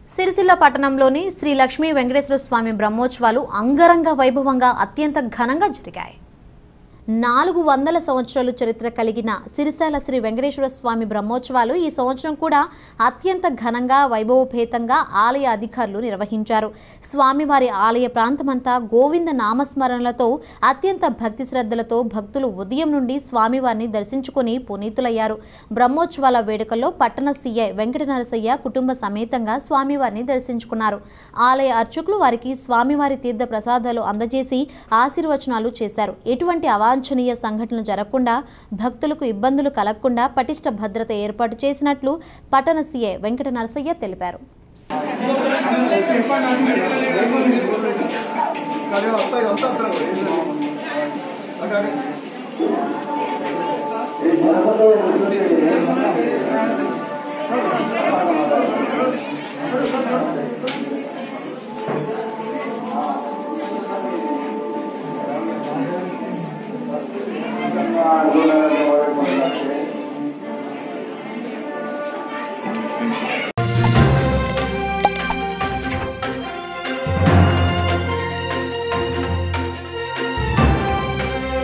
సిరిసిల్ల పట్టణంలోని శ్రీ లక్ష్మీ వెంకటేశ్వర స్వామి బ్రహ్మోత్సవాలు అంగరంగ వైభవంగా అత్యంత ఘనంగా జరిగాయి నాలుగు వందల సంవత్సరాలు చరిత్ర కలిగిన సిరిశాల శ్రీ వెంకటేశ్వర స్వామి బ్రహ్మోత్సవాలు ఈ సంవత్సరం కూడా అత్యంత ఘనంగా వైభవపేతంగా ఆలయ అధికారులు నిర్వహించారు స్వామివారి ఆలయ ప్రాంతమంతా గోవింద నామస్మరణలతో అత్యంత భక్తి శ్రద్ధలతో భక్తులు ఉదయం నుండి స్వామివారిని దర్శించుకుని పునీతులయ్యారు బ్రహ్మోత్సవాల వేడుకల్లో పట్టణ సీఐ వెంకట నరసయ్య కుటుంబ సమేతంగా స్వామివారిని దర్శించుకున్నారు ఆలయ అర్చకులు వారికి స్వామివారి తీర్థ ప్రసాదాలు అందజేసి ఆశీర్వచనాలు చేశారు ఎటువంటి అవాంఛనీయ సంఘటనలు జరగకుండా భక్తులకు ఇబ్బందులు కలగకుండా పటిష్ట భద్రత ఏర్పాటు చేసినట్లు పట్టణ సీఐ వెంకట నరసయ్య తెలిపారు Thank